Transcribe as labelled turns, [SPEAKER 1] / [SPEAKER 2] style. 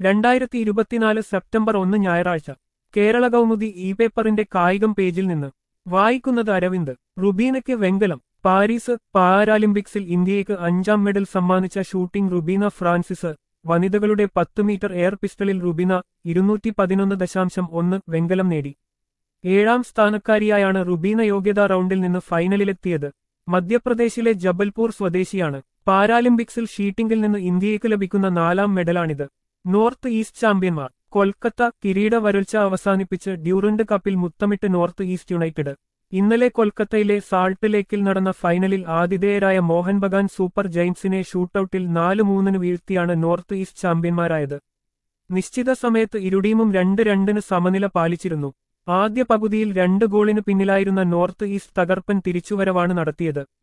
[SPEAKER 1] രണ്ടായിരത്തി ഇരുപത്തിനാല് സെപ്റ്റംബർ ഒന്ന് ഞായറാഴ്ച കേരള കൗമുദി ഇ പേപ്പറിന്റെ കായികം പേജിൽ നിന്ന് വായിക്കുന്നത് അരവിന്ദ് റുബീനയ്ക്ക് വെങ്കലം പാരീസ് പാരാലിമ്പിക്സിൽ ഇന്ത്യയ്ക്ക് അഞ്ചാം മെഡൽ സമ്മാനിച്ച ഷൂട്ടിംഗ് റുബീന ഫ്രാൻസിസ് വനിതകളുടെ പത്ത് മീറ്റർ എയർ പിസ്റ്റളിൽ റുബീന ഇരുന്നൂറ്റി പതിനൊന്ന് ദശാംശം ഒന്ന് വെങ്കലം നേടി ഏഴാം സ്ഥാനക്കാരിയായാണ് റുബീന യോഗ്യതാ റൗണ്ടിൽ നിന്ന് ഫൈനലിലെത്തിയത് മധ്യപ്രദേശിലെ ജബൽപൂർ സ്വദേശിയാണ് പാരാലിമ്പിക്സിൽ ഷീറ്റിംഗിൽ നിന്ന് ഇന്ത്യയ്ക്ക് ലഭിക്കുന്ന നാലാം മെഡലാണിത് നോർത്ത് ഈസ്റ്റ് ചാമ്പ്യന്മാർ കൊൽക്കത്ത കിരീട വരൾച്ച അവസാനിപ്പിച്ച് ഡ്യൂറന്റ് കപ്പിൽ മുത്തമിട്ട് നോർത്ത് ഈസ്റ്റ് യുണൈറ്റഡ് ഇന്നലെ കൊൽക്കത്തയിലെ സാൾട്ട് ലേക്കിൽ നടന്ന ഫൈനലിൽ ആതിഥേയരായ മോഹൻ ബഗാൻ സൂപ്പർ ജയിൻസിനെ ഷൂട്ടൌട്ടിൽ നാല് മൂന്നിന് വീഴ്ത്തിയാണ് നോർത്ത് ഈസ്റ്റ് ചാമ്പ്യന്മാരായത് നിശ്ചിത സമയത്ത് ഇരുടീമും രണ്ട് രണ്ടിന് സമനില പാലിച്ചിരുന്നു ആദ്യ പകുതിയിൽ രണ്ട് ഗോളിന് പിന്നിലായിരുന്ന നോർത്ത് ഈസ്റ്റ് തകർപ്പൻ തിരിച്ചുവരവാണ് നടത്തിയത്